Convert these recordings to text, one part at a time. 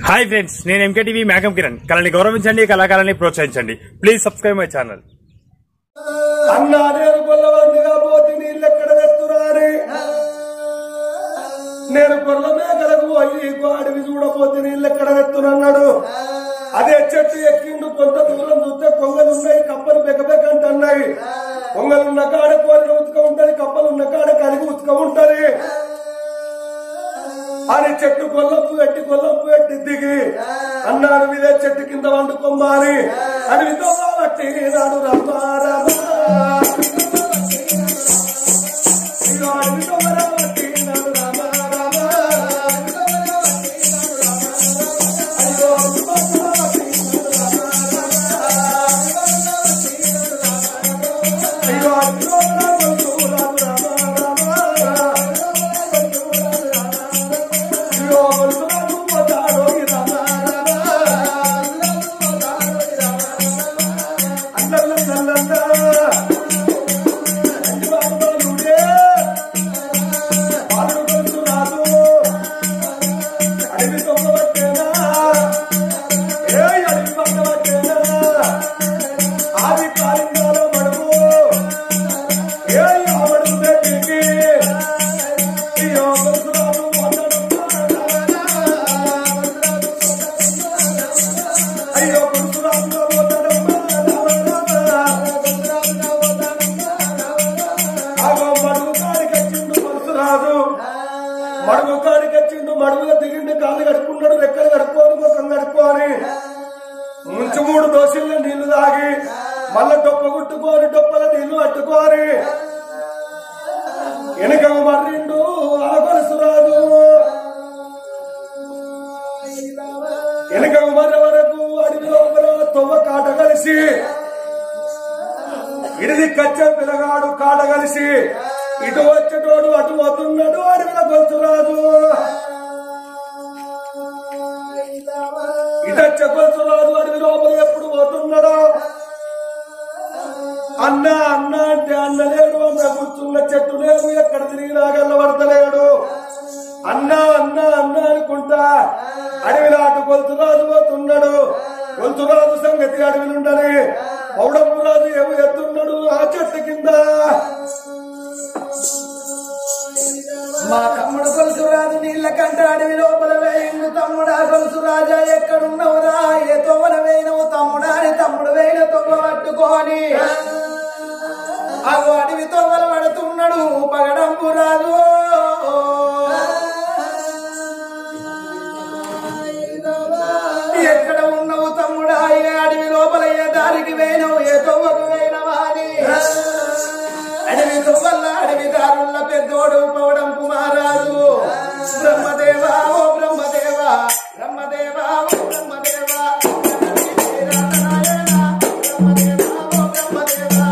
Hi friends నేను MKTV మేఘం కిరణ్ కళని గౌరవించండి కళాకారాన్ని ప్రోత్సహించండి ప్లీజ్ సబ్స్క్రైబ్ మై ఛానల్ అన్నా నేను గొల్లవందిగా పోతే నీళ్ళు ఎక్కడ తెస్తురాని నేను గొల్ల మేకలకు పోయి అడవి చూడపోతే నీళ్ళు ఎక్కడ తెస్తునన్నాడు అదే చెట్టు ఎక్కిండు కొంత దూరం చూస్తే కొంగలు ఉన్నాయి కప్పలు బెకబెక అంటున్నాయి కొంగలున్న కాడ కోరిన ఉతుక ఉంటది కప్పలున్న కాడ కలిగి ఉతుక ఉంటది అని చెట్టు కొల్లపు పెట్టి కొల్లపు పెట్టి దిగి అన్నాడు మీదే చెట్టు కింద వండుకోమాని అడవితో బట్టి నాడు రమ్మా రమ్మా ఇదిగో అడవితో బట్టి నాడు రమ్మా రమ్మా అదిగో అడవితో బట్టి అయ్యో అడవితో బట్టి నాడు రమ్మా రమ్మా అయ్యో బొలుసురాజు పోతాడో ఈ రమ్మా రమ్మా అల్లల్లల్లల్లా. అయ్యి బాబులుడే. బాలుడు కొడుకు రాజు. అడవి దొంగవట్టేనా? ఏయ్ అడవి దొంగవట్టేనా? ఆది కాలింగాలో మడుగు. ఏయ్ ఆ మడుగు దగ్గరికి. అయ్యో కొడుకు రాజు అయ్యో కొడుకు రాజు పోతాడమ్మా. ఆగో మడుగు కాడికి వచ్చిండు పరశురాజు మడుగు కాడికి వచ్చిండు మడుగులో దిగిండు కాళ్ళు కడుక్కున్నాడు రెక్కలు కడుక్కోని ముఖం కడుక్కోని ముంచి మూడు దోషుల్లో నీళ్లు తాగి మళ్ళా డొప్ప గుట్టుకొని డొప్పల నీళ్లు పట్టుకొని వెనక మర్రిండు ఆ పరశురాజు వెనక మర్ర వరకు అడవి లోపల తొవ్వ కాట కలిసి ఇడిది కచ్చే పిల్లగాడు కాట కలిసి ఇటు వచ్చేటోడు అటు వస్తున్నాడు అడవిలో గొలుసురాజు ఇటు వచ్చే గొలుసురాజు అడవి లోపల ఎప్పుడు పోతున్నాడో అన్న అన్న అంటే అన్న లేడు అన్న కూర్చున్న చెట్టు లేదు ఎక్కడ తిరిగినా గల్లబడతలేడు అన్న అన్న అన్న అనుకుంటా అడవిలో అటు గొలుసురాజు పోతున్నాడు గొలుసురాజు సంగతి అడవిలుండని పౌడపు రాజు ఏమో ఎత్తున్నాడు ఆ చెట్టు కింద మా తమ్ముడు కొలుసు రాజు నీళ్ళ కంట అడవి లోపల వేయిండు తమ్ముడా కొలుసు రాజా ఎక్కడున్నవురా ఏ తొవ్వన వేయినవు తమ్ముడా అని తమ్ముడు వేయిన తొవ్వ పట్టుకొని అగో అడవి తొవ్వల పడుతున్నాడు పగడంపు రాజు ఎక్కడ ఉన్నావు తమ్ముడా ఏ అడవి లోపల ఏ దారికి వేయినవు ఏ తొవ్వకు వేయినవా అని అడవి దువ్వల్ల అడవి దారుల్ల పెద్దోడు పవడం కుమారాజు బ్రహ్మదేవా ఓ బ్రహ్మదేవా బ్రహ్మదేవా ఓ బ్రహ్మదేవా బ్రహ్మదేవా ఓ బ్రహ్మదేవా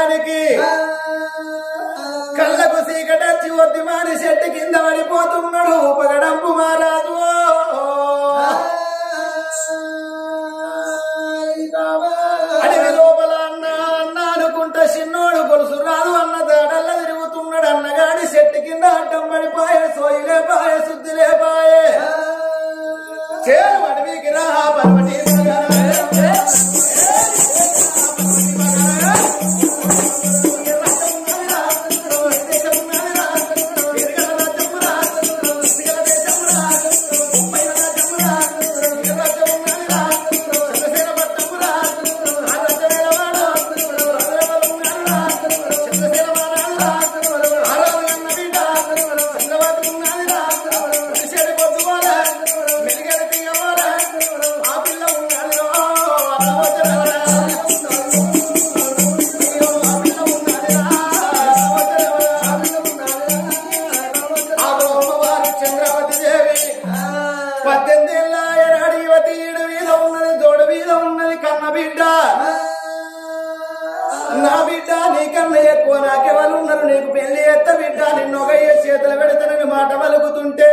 సమయానికి కళ్ళకు సీకటచ్చి ఒత్తి మాని చెట్టు కింద పడిపోతున్నాడు పగడంపు మహారాజు అడవి లోపల అన్న అన్న అనుకుంటా చిన్నోడు గొలుసు రాదు అన్న దాడల్ల తిరుగుతున్నాడు అన్నగాడి చెట్టు కింద అడ్డం పడిపాయే సోయిలే పాయే శుద్ధిలే పాయే చేరు అడవికి రా పర్వటి చంద్రవతి దేవి పద్దెనిమిది ఏళ్ళ ఎరాడి యువతి ఈడు మీద ఉన్నది తోడు మీద ఉన్నది కన్న బిడ్డ నా బిడ్డ నీకన్నా ఎక్కువ నాకెవరు ఉన్నారు నీకు పెళ్లి ఎత్త బిడ్డ నిన్ను ఒక చేతులు పెడతానని మాట పలుకుతుంటే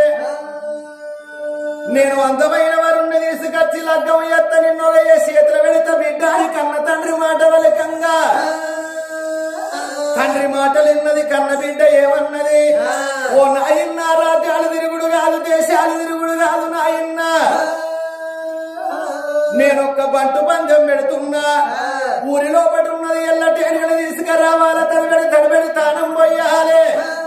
నేను అందమైన వారుణ్ణి తీసుకొచ్చి లగ్గం ఎత్త నిన్ను ఒక చేతులు పెడతా బిడ్డ అని కన్న తండ్రి మాట వలకంగా తండ్రి మాటలు విన్నది కన్న బిడ్డ ఏమన్నది ఓ నాయన్న రాజ్యాలు తిరుగుడు కాదు దేశాలు తిరుగుడు కాదు నాయన్న నేను ఒక్క బంటు పందెం పెడుతున్నా ఊరి లోపల ఉన్నది ఎల్లటేనుగలు తీసుకురావాల తడబడి తడబడి తానం పోయాలి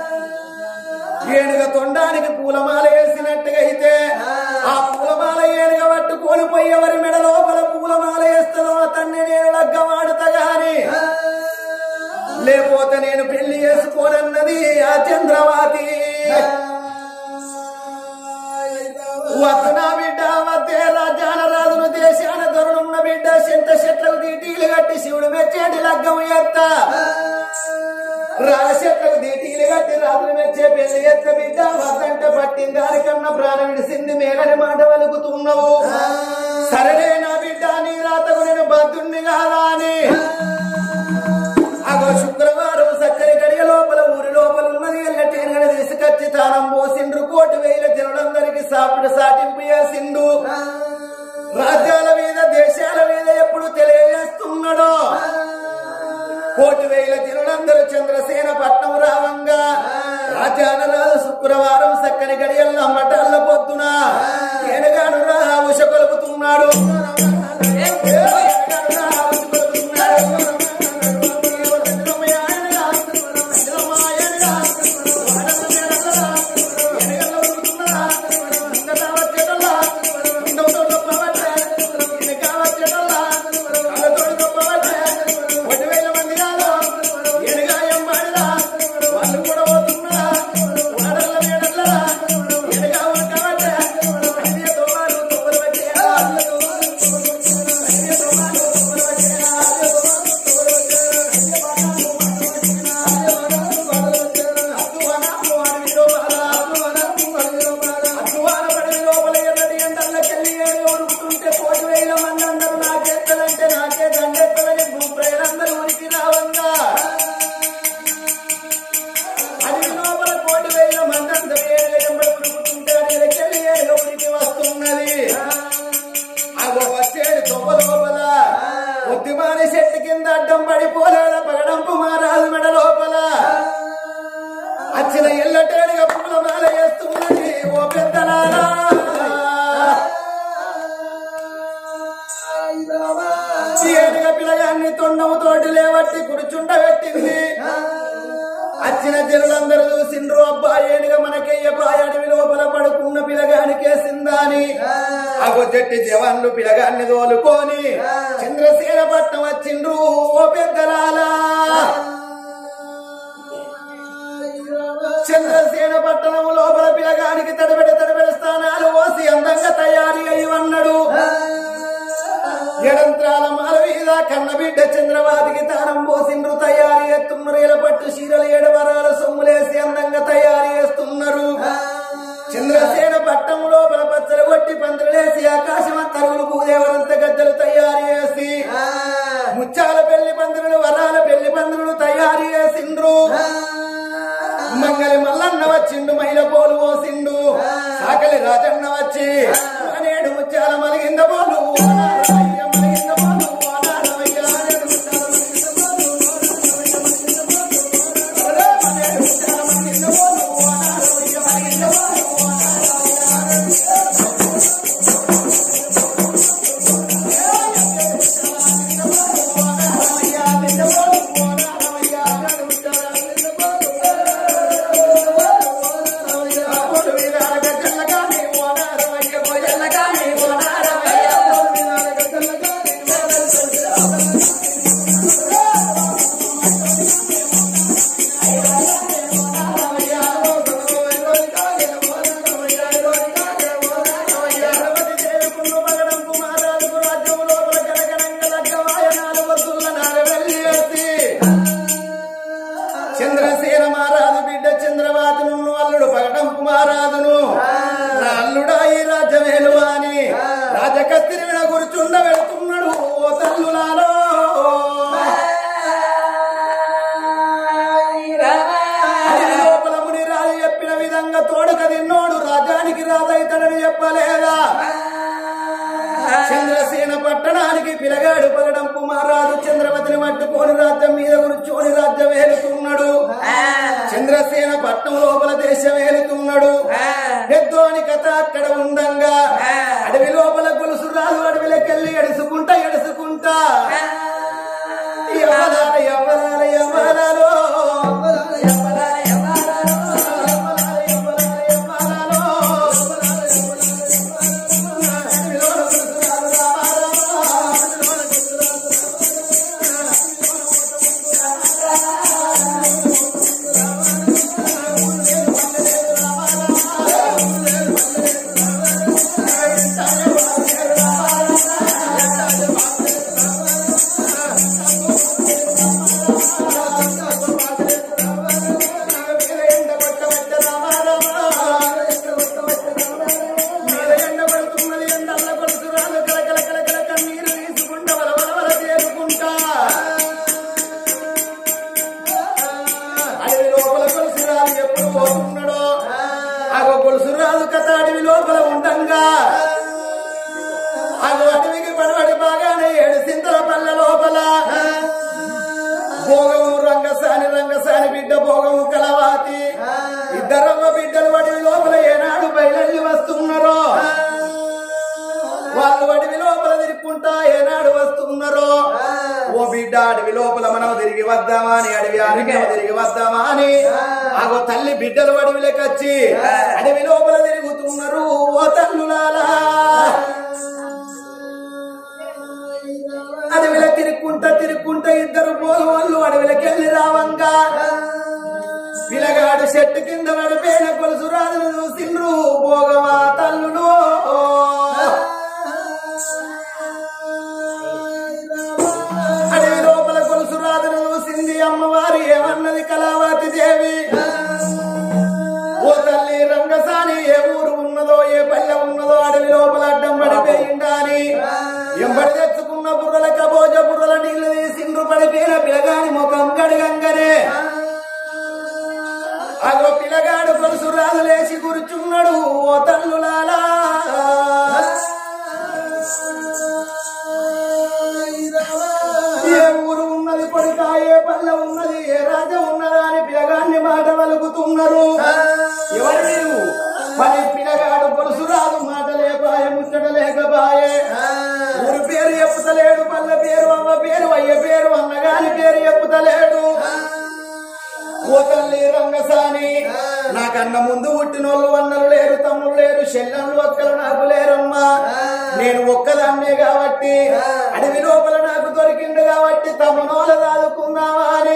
ఏనుగ తొండానికి పూలమాల వేసినట్టుగా అయితే ఆ పూలమాల ఏనుగ పట్టుకొని పోయేవరి మెడ లోపల పూలమాల వేస్తుందో అతన్ని నేను లగ్గమాడుతా గాని లేకపోతే నేను పెళ్లి చేసుకోనన్నది ఆ చంద్రవాతి వస్తున్నా బిడ్డ మధ్య రాజ్యాల రాజును దేశాన దొరనున్న బిడ్డ చింత చెట్లకు దీటీలు కట్టి శివుడు మెచ్చేటి లగ్గం ఎత్త రాజచెట్లకు దీటీలు కట్టి రాజులు మెచ్చే పెళ్లి ఎత్త బిడ్డ వద్దంటే పట్టింది దానికన్నా ప్రాణం విడిసింది మేలని మాట వలుకుతున్నావు సరేనే నా బిడ్డ నీ రాతకు నేను బద్దుణ్ణి కాదా అని అగో శుక్రవారం సక్కని గడియ లోపల ఊరి లోపల ఉన్నది ఎల్లటేనుగడ తీసుకొచ్చి తానం పోసిండ్రు కోటి వేల జనులందరికీ సాపిడు సాటింపు చేసిండు రాజ్యాల మీద దేశాల మీద ఎప్పుడు తెలియజేస్తున్నాడో కోటి వేల జనులందరూ చంద్రసేన పట్నం రావంగా రాజ్యాల రాజు శుక్రవారం సక్కని గడియల్లో మటాల పొద్దున ఏనుగాను రా ఉష కొలుపుతున్నాడు ఏనుగాను రా ఉష కొలుపుతున్నాడు. ఉద్యమాని చెట్టు కింద అడ్డం పడిపోలేదా పగడంపు మారాదు మెడ లోపల అచ్చిన ఎల్లటేడుగా పూల మాల వేస్తున్నది ఓ పెద్దలారా ఏడుగా పిల్లగాన్ని తొండము తోటి లేవట్టి కుడుచుండ పెట్టింది అచ్చిన జనులందరూ చూసిండ్రు అబ్బా ఏడుగా మనకయ్య బాయ్ అడవి లోపల పడుకున్న పిల్లగానికేసిందా అని అగో చెట్టి జవాన్లు పిల్లగాన్ని తోలుకొని చంద్రసేన పట్నం వచ్చిండ్రు ఓ పెద్దలాలా చంద్రసేన పట్టణం లోపల పిల్లగానికి తడబడి తడబడి స్థానాలు ఓసి అందంగా తయారీ అయి అన్నాడు ఎడంత్రాల మాల మీద కన్నబిడ్డ చంద్రవాదికి తానం పోసిండ్రు తయారు చేస్తున్నారు ఇలా పట్టు చీరలు ఏడవరాల సొమ్ములేసి అందంగా తయారు చేస్తున్నారు చంద్రసేన పట్టం లోపల పచ్చలు కొట్టి పందిరులేసి ఆకాశం తరువులు భూదేవరంత గద్దలు తయారు చేసి ముచ్చాల పెళ్లి పందిరులు వరాల పెళ్లి పందిరులు తయారు చంద్రసేన మహారాజు బిడ్డ చంద్రవాదును అల్లుడు పగడంపు మహారాజును నా అల్లుడా ఈ రాజ్యమేలు అని రాజకత్తిరి మీద కూర్చుండ వెళుతున్నాడు ఓ తల్లులాలో అడవి లోపల ముని రాజు చెప్పిన విధంగా తోడక తిన్నోడు రాజానికి రాజైతాడని చెప్పలేదా చంద్రసేన పట్టణానికి పిలగాడు పగడంపు మహారాజు చంద్రవతిని పట్టుకొని రాజ్యం మీద కూర్చొని రాజ్యం ఏలుతున్నాడు చంద్రసేన పట్నం లోపల దేశం ఏలుతున్నాడు పెద్దోని కథ అక్కడ ఉండంగా అడవి లోపల గొలుసు రాజు అడవిలోకెళ్ళి ఎడుసుకుంటా ఎడుసుకుంటా ఎవరాల ఎవరాల ఎవరాలో గొలుసురాజు కథ అడవి లోపల ఉండంగా అది అడవికి పడబడి బాగానే ఏడు సింతల పల్లె లోపల భోగము రంగసాని రంగసాని బిడ్డ భోగము కలవాతి ఇద్దరమ్మ బిడ్డలు అడవి లోపల ఏనాడు బయలుదేరి వస్తున్నారో వాళ్ళు అడవి లోపల తిరుక్కుంటా ఏనాడు వస్తున్నారో ఓ బిడ్డ అడవి లోపల మనం తిరిగి వద్దామా అని అడవి ఆడికి తిరిగి వద్దామా అని ఆగో తల్లి బిడ్డలు అడవిలోకి వచ్చి అడవి లోపల తిరుగుతున్నారు ఓ తల్లులాలా అడవిలో తిరుక్కుంటా తిరుక్కుంటా ఇద్దరు పోలు వాళ్ళు అడవిలోకి వెళ్ళి రావంగా పిలగాడు చెట్టు కింద పడిపోయిన కొలుసు రాజును చూసిండ్రు భోగమా తల్లుడు అడవి లోపల కొలుసు రాజును చూసింది అమ్మవారి ఏమన్నది కళావతి దేవి ఓ తల్లి రంగసాని ఏ ఊరు ఉన్నదో ఏ పల్లె ఉన్నదో అడవి లోపల అడ్డం పడిపోయిందా అని ఎంబడి తెచ్చుకున్న బుర్రల కబోజ బుర్రల నీళ్లు తీసిండ్రు పడిపోయిన పిలగాని ముఖం కడగంగనే అగో పిలగాడు కొలుసు రాజు లేచి కూర్చున్నాడు ఓ తల్లులాలా ఏ ఊరు ఉన్నది కొడుక ఏ పల్లె ఉన్నది ఏ రాజ ఉన్నదా అని పిలగాన్ని మాట వలుకుతున్నారు ఎవరు మీరు మరి పిలగాడు కొలుసు రాదు మాట లేపాయ ముచ్చట లేకపాయే ఊరి పేరు చెప్పుతలేడు పల్లె పేరు అమ్మ పేరు అయ్య పేరు అన్నగాని పేరు చెప్పుతలేడు ఓ తల్లి రంగసాని నాకన్న ముందు పుట్టినోళ్ళు అన్నలు లేరు తమ్ముళ్ళు లేరు చెల్లెళ్ళు అక్కలు నాకు లేరమ్మా నేను ఒక్కదాన్నే కాబట్టి అడవి లోపల నాకు దొరికిండు కాబట్టి తమనోల దాదుకుందామా అని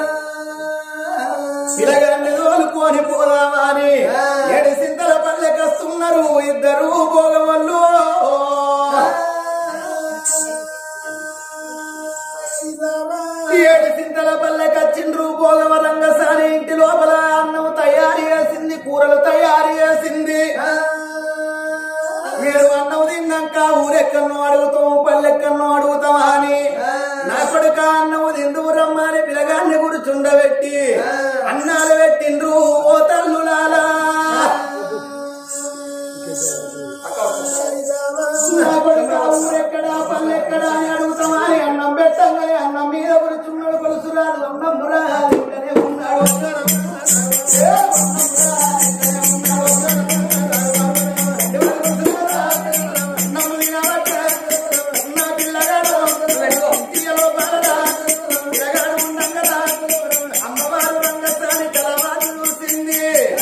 పిలగాన్ని తోలుకొని పోదామా అని ఏడు సింతల పల్లెకస్తున్నారు ఇద్దరు భోగవల్లు ఏడు సింతల పల్లెకచ్చిండ్రు భోగవ రంగసాని ఇంటి లోపల అన్నం తయారు చేసింది కూరలు తయారు చేసింది మీరు అన్నం తిన్నాక ఊరెక్కన్నో అడుగుతాం పల్లెక్కన్నో అడుగుతాం అని నా కొడుక అన్నం తిందు రమ్మని పిలగాన్ని కూర్చుండబెట్టి అన్నాలు పెట్టిండ్రు ఓ తల్లులాలా నా కొడుక ఊరెక్క ఎక్కడా పల్లెక్కడా అని అడుగుతామా అని అన్నం పెట్టంగానే అన్నం మీద కూర్చున్నాడు కొలుసు రాదు అన్నం రాదు ఇక్కడే ఉన్నాడు ఏ అన్నం రాదు, ఇక్కడే ఉన్నాడు. అన్నం తినబట్ట, నా పిల్లగాడు, తీయలో బాలరా, పిల్లగాడు ఉండంగరా, అమ్మవారు రంగస్థాని కలవారు చూసింది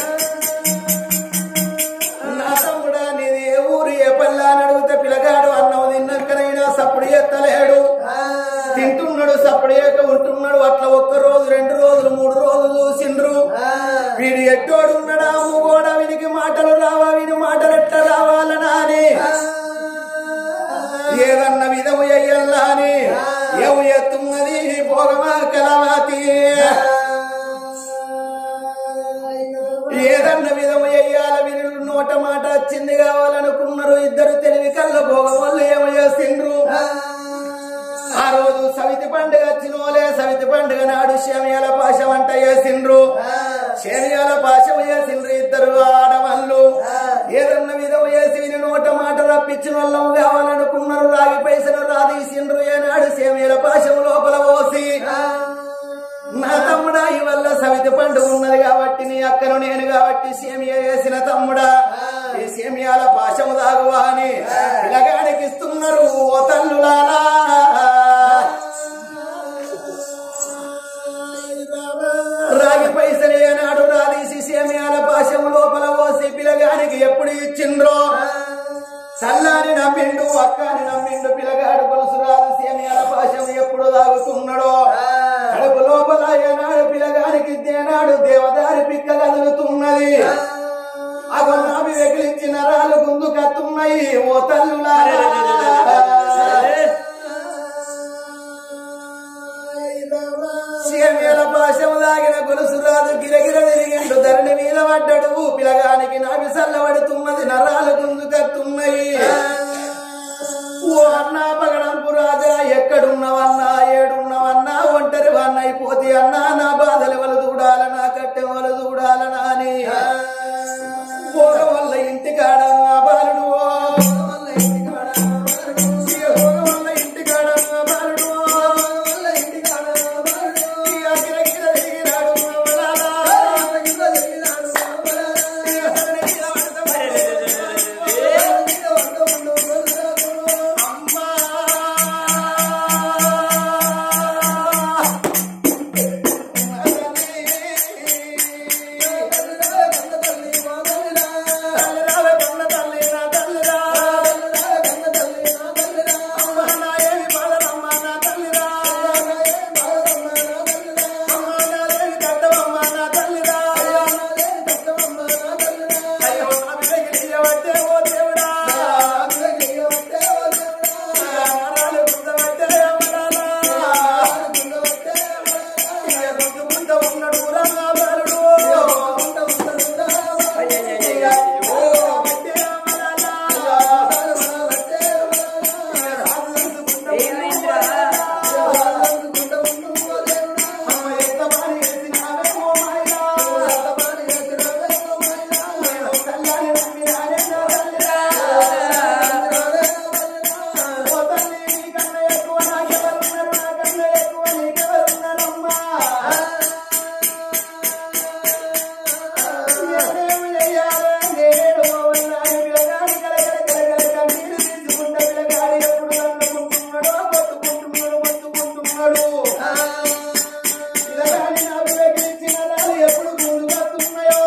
నా తమ్ముడా నీది ఏ ఊరు ఏ పల్లా అని అడిగితే పిల్లగాడు అన్నం తిన్నాకనైనా సప్పుడు ఎత్తలేడు తింటున్నాడు సప్పుడు ఏక ఉంటున్నాడు అట్లా ఒక్క రోజు రెండు రోజులు మూడు రోజులు చూసిండ్రు వీడు ఎట్టోడు ఉన్నాడా మూగోడా వీనికి మాటలు రావా వీని మాటలు ఎట్లా రావాలనా అని ఏదన్న విధము అయ్యల్లా అని ఎవు ఎత్తున్నది భోగమా కలవాతి ఏదన్న విధము అయ్యాల వీరు నోట మాట వచ్చింది కావాలనుకున్నారు ఇద్దరు తెలివి కళ్ళ భోగం వల్ల ఏమో చేసిండ్రు ఆ రోజు సవితి పండుగ వచ్చినోలే సవితి పండుగ నాడు శమియాల పాశ వంట చేసిండ్రు శమియాల పాశం చేసిండ్రు ఇద్దరు ఆడవాళ్ళు ఏదన్న విధము చేసి వీరి నోట మాట రప్పించిన వాళ్ళం కావాలనుకున్నారు రాగి పైసలు రాదీసిండ్రు ఏనాడు శమియాల పాశం లోపల పోసి నా తమ్ముడా ఈ వల్ల సవితి పండుగ ఉన్నది కాబట్టి నీ అక్కను నేను కాబట్టి సేమియా వేసిన తమ్ముడా ఈ సేమియాల పాశము దాగువా అని పిలగాడికి ఇస్తున్నారు ఓ తల్లులాలా రాగి పైసలు ఏనాడు రాదీసి సేమియాల పాశము లోపల పోసి పిలగానికి ఎప్పుడు ఇచ్చిండ్రో చల్లాని నమ్మిండు అక్కని నమ్మిండు పిల్లగాడు కొలుసు రాదు సేమియాల పాశం ఎప్పుడు తాగుతున్నాడో కడుపు లోపల ఏనాడు పిల్లగానికి దేనాడు దేవదారి పిక్క కదులుతున్నది అగొన్నావి వెగిలించి నరాలు గుందు కత్తున్నాయి ఓ తల్లులారా సేమియాల పాశం తాగిన గొలుసు రాదు గిరగిర తిరిగిండు ధరణి మీద పడ్డడు పిలగానికి నావి చల్లబడుతున్నది నరాలు గుంజు కత్తున్నాయి ఓ అన్నా పగడంపు రాజా ఎక్కడున్నవన్నా ఏడున్నవన్నా ఒంటరి వన్న అయిపోతే అన్నా నా బాధలు ఎవరు చూడాల నా కట్టె ఎవరు చూడాలనా అని పోగ వల్ల ఇంటికాడ ఆ బాలుడు ఓ. పోగ వల్ల ఇంటికాడ ఆ బాలుడు ఓ. ఇక గిరగిర తిరిగినాడు వలాలా. ఇక ధరణి మీద పడ్డ అమ్మా ఎప్పుడు ముందుకొస్తున్నాయో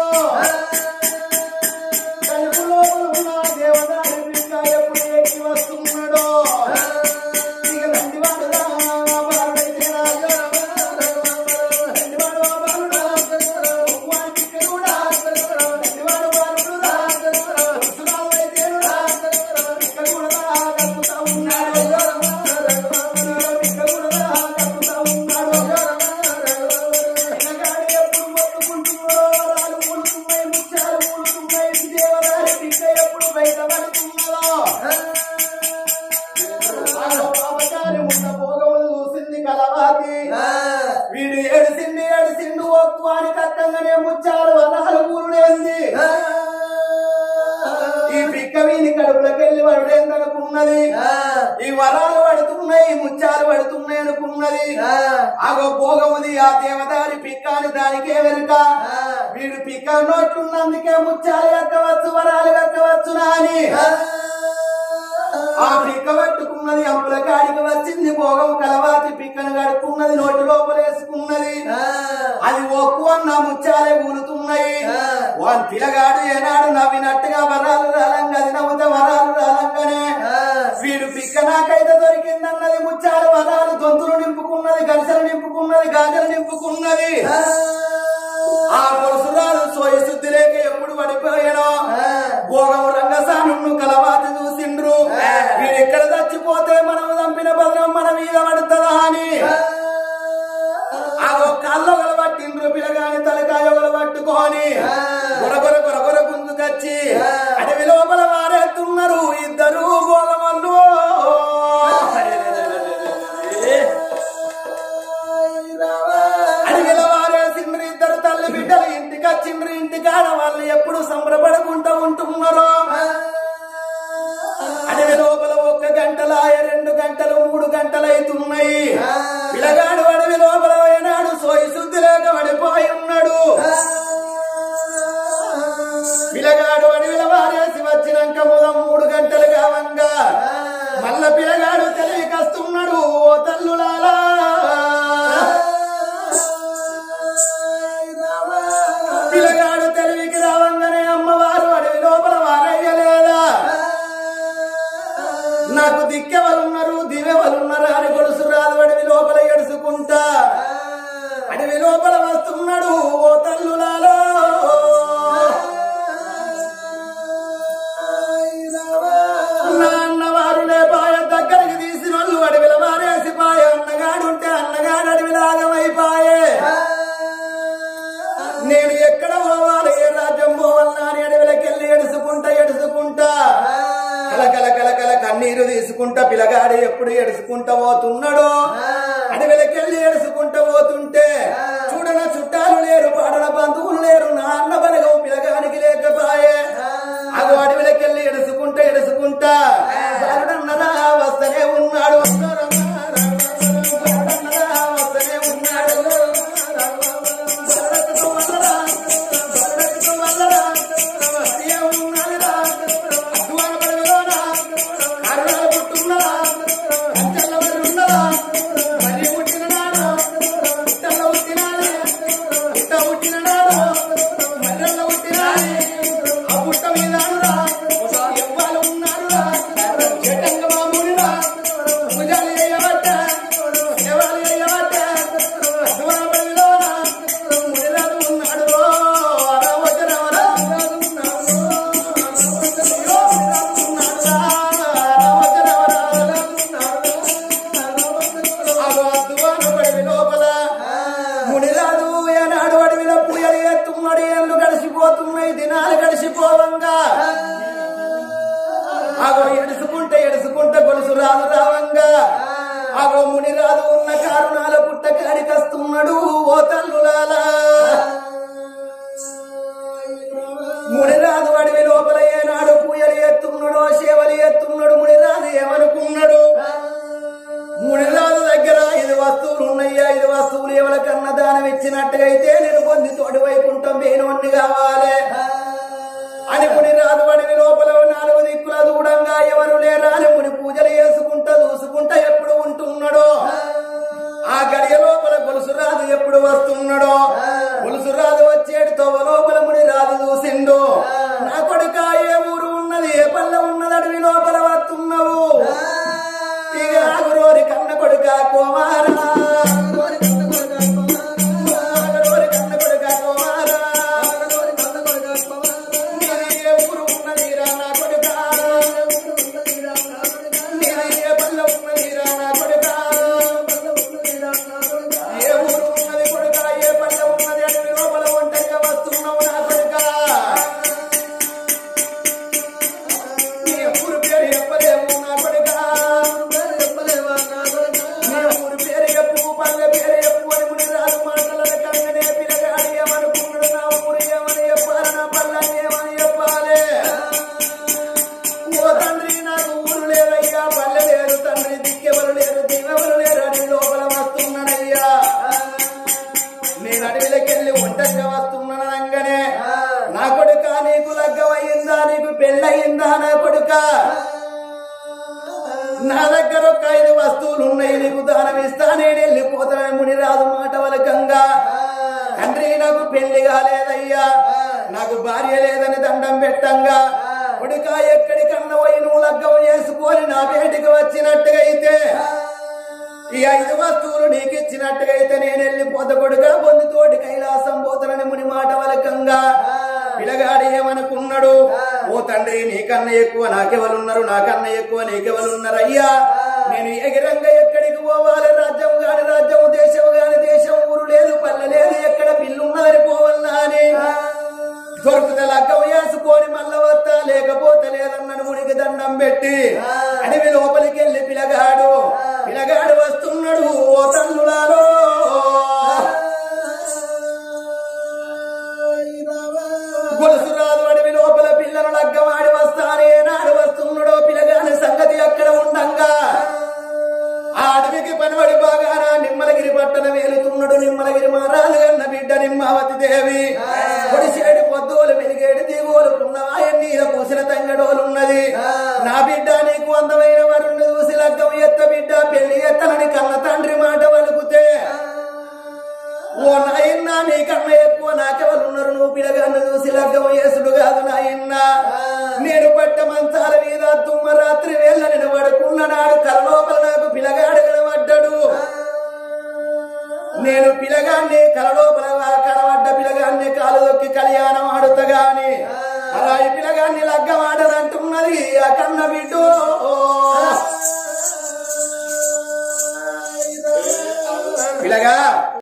కలుపులో ఉన్న దేవదారి బిడ్డ ఎప్పుడు ఎక్కి వస్తున్నాడో ఇక నందివాడు రా, బాలుడైతే రాజా, నందివాడు ఆ బాలుడా, ఉప్మాని పిక్కలుడా, నందివాడు బాలుడు రా, పరశురాము అయితేను రా, పిక్కలు కూడా రా, కప్పుతా ఉన్నాడు. పిక్కలు కూడా రా, కప్పుతా ఉన్నాడు. పిల్లగాడు ఎప్పుడు మొత్తుకుంటున్నాడో, వరాలు మూలుతున్నాయి, ముత్యాలు మూలుతున్నాయి, దేవదారి పిక్క ఎప్పుడు బయట పడుతున్నదో పాపచారి ఉన్న భోగములు చూసింది కలవాతి వీడు ఏడిసింది ఏడిసిండు ఒక్కు అని కట్టంగానే ముచ్చారు వరాలు ఊరుడేంది ఈ పిక్క వీని కడుపులోకెళ్ళి వరుడేందనుకున్నది ఈ వరాలు పడుతున్నాయి ముత్యాలు పడుతున్నాయి అనుకున్నది ఆగో పోగముది ఆ దేవదారి పిక్కాని దానికే వెనుక వీడు పిక్క నోట్లున్నందుకే ముత్యాలు ఎక్కవచ్చు వరాలు ఎక్కవచ్చు నాని ఆ పిక్క పట్టుకున్నది అంపుల కాడికి వచ్చింది భోగం కలవాతి పిక్కను కడుక్కున్నది నోటి లోపల వేసుకున్నది అది ఒక్కు అన్న ముత్యాలే ఊరుతున్నాయి వాన్ పిల్లగాడు ఏనాడు నవ్వినట్టుగా వరాలు రాలంగా అది నవ్వుతే వరాలు రాలంగానే వీడు పిక్క నాకైతే దొరికిందన్నది ముత్యాలు వరాలు దొంతులు నింపుకున్నది గరిసెలు నింపుకున్నది గాజలు నింపుకున్నది ఆ పురుషురాలు సోయి శుద్ధి లేక ఎప్పుడు పడిపోయాడో భోగము రంగసాను కలవాతి చూసిండ్రు వీడెక్కడ చచ్చిపోతే మనం చంపిన భద్రం మన మీద పడుతుందా అని ఆ కాళ్ళు పట్టిండ్రు పిల్లగాని తలకాయ పట్టుకొని గొరగొర గొరగొర గుంజుకొచ్చి అడవి లోపల వారేస్తున్నారు ఇద్దరు భోగమల్లు అడవిలో వారేసిండ్రు ఇద్దరు తల్లి బిడ్డలు ఇంటికి వచ్చిండ్రు ఇంటికాడ వాళ్ళు ఎప్పుడు సంబరపడుకుంటూ ఉంటున్నారు అడవి లోపల ఒక్క గంటలాయ రెండు గంటలు మూడు గంటలు అవుతున్నాయి పిల్లగాడు అడవి లోపల పోయినాడు సోయి శుద్ధి లేక పడిపోయి ఉన్నాడు పిల్లగాడు అడవిలో వారేసి వచ్చినాక మొదం మూడు గంటలు కావంగా మల్ల పిల్లగాడు తెలివి కస్తున్నాడు ఓ తల్లులాలా పిల్లగాడు తెలివికి రావంగానే అమ్మవారు అడవి లోపల వారయ్యలేదా నాకు దిక్కెవలున్నారు దివెవలున్నారు అని గొలుసు రాదు అడవి లోపల ఎడుచుకుంటా అడవి లోపల వస్తున్నాడు ఓ తల్లులాలో నా అన్నవారులే పాయ దగ్గరికి తీసిన వాళ్ళు అడవిల వారేసి పాయ అన్నగాడు ఉంటే అన్నగాడు అడవిలాగమైపాయే నేను ఎక్కడ పోవాలి ఏ రాజ్యం పోవాలన్నా అని అడవిలకెళ్ళి ఎడుచుకుంటా ఎడుచుకుంటా కలకల కలకల కన్నీరు తీసుకుంటా పిల్లగాడు ఎప్పుడు ఎడుచుకుంటా పోతున్నాడో అడవిలకెళ్ళి ఎడుచుకుంటా పోతుంటే చూడన చుట్టాలు లేరు పాడన బంధువులు లేరు నా అన్న బలగం పిల్లగానికి లేకపాయే అగో అడవిలకెళ్ళి ఎడుచుకుంటా ఎడుచుకుంటా బాలుడన్నరా వస్తనే ఉన్నాడు బాలుడన్నరా వస్తనే ఉన్నాడు మునిరాదు ఏనాడు అడవిలో పూయలు ఎత్తున్నాడు ఏళ్ళు గడిచిపోతున్నాయి దినాలు గడిచిపోవంగా అగో ఎడుసుకుంటే ఎడుసుకుంటే గొలుసు రాదు రావంగా అగో మునిరాదు ఉన్న కారణాల పుట్ట కాడికస్తున్నాడు ఓ తల్లులాలా మునిరాదు అడవి లోపల ఏనాడు పూయలు ఎత్తున్నాడు సేవలు ఎత్తున్నాడు మునిరాదు ఏమనుకున్నాడు మునిరాజు దగ్గర ఐదు వస్తువులు ఉన్నాయ్యా ఐదు వస్తువులు ఎవరికన్నా దానం ఇచ్చినట్టుగా అయితే నేను పొంది తోటి వైకుంఠం వేణువన్ని కావాలి అని మునిరాజు అడవి లోపల నాలుగు దిక్కుల దూడంగా ఎవరు లేరా అని ముని పూజలు చేసుకుంటా చూసుకుంటా ఎప్పుడు ఉంటున్నాడో ఆ గడియ లోపల గొలుసు రాజు ఎప్పుడు వస్తున్నాడో గొలుసు రాజు వచ్చేటి తోవ లోపల ముని రాజు చూసిండు నా కొడుక ఏ ఊరు ఉన్నది ఏ పల్లె ఉన్నది అడవి లోపల వస్తున్నావు ఇక ఆగురోరి కన్న కొడుక కుమారా ఆగురోరి కన్న కొడుక కుమారా నీది ఏ ఊరు ఉన్నది రా నా కొడుక నీది ఏ పల్లె ఉన్నది రా నా కొడుక ఏ ఊరు ఉన్నది కొడుక ఏ పల్లె ఉన్నది అడవి లోపల ఒంటరిగా వస్తున్నావు నా కొడుక నీ ఊరు పేరు చెప్పలేము నా కొడుక నీ ఊరు పేరు అయ్యా నాకు భార్య లేదని దండం పెట్టంగా కొడుక ఎక్కడికన్నా పోయి నువ్వు లగ్గం చేసుకొని నా బయటికి వచ్చినట్టుగా అయితే ఈ ఐదు వస్తువులు నీకు ఇచ్చినట్టుగా అయితే నేను వెళ్ళిపోత కొడుక పొందుతోటి కైలాసం పోతానని ముని మాట వలకంగా పిల్లగాడు ఏమనుకున్నాడు ఓ తండ్రి నీకన్నా ఎక్కువ నాకెవరున్నారు నాకన్నా ఎక్కువ నీకెవరున్నారు అయ్యా నేను ఎగిరంగా ఎక్కడికి పోవాలి రాజ్యం గాని రాజ్యం దేశం గాని దేశం ఊరు లేదు పల్లె లేదు ఎక్కడ పిల్లున్నదని పోవల్లా అని దొరికితే లగ్గం వేసుకొని మళ్ళా వస్తా లేకపోతే లేదన్నాను ముడికి దండం పెట్టి అడవి లోపలికి వెళ్ళి పిలగాడు పిలగాడు వస్తున్నాడు ఓ తల్లులాలో గొలుసు రాదు అడవి లోపల పిల్లలు లగ్గమాడి వస్తానే నాడు వస్తున్నాడో పిలగాని సంగతి అక్కడ ఉండంగా ఆ అడవికి పనిబడి బాగాన నిమ్మలగిరి పట్టణ వేలుతున్నాడు నిమ్మలగిరి మారాలు అన్న బిడ్డ నిమ్మావతి దేవి పొడిసేడు పొద్దులు వెలిగేడు దిగువలు పున్నవాయ నీల పూసిన తంగడోలున్నది నా బిడ్డ నీకు అందమైన వరుణ్ణి చూసి లగ్గం ఎత్త బిడ్డ పెళ్లి ఎత్తనని కన్న తండ్రి మాట వలుకుతే ఓ నాయన్న నీకన్నా ఎక్కువ నాకెవరున్నారు నువ్వు పిల్లగాన్ని చూసి లగ్గం చేసుడు కాదు నాయన్న నేను పట్ట మంచాల మీద తుమ్మ రాత్రి వేళ నేను పడుకున్నాడు కలలోపల నాకు పిల్లగాడు కనబడ్డాడు నేను పిలగాన్ని కలలోపల కనబడ్డ పిలగాన్ని కాలు దొక్కి కళ్యాణం ఆడుతగాని అలా ఈ పిలగాన్ని లగ్గం ఆడదంటున్నది ఆ కన్న బిడ్డు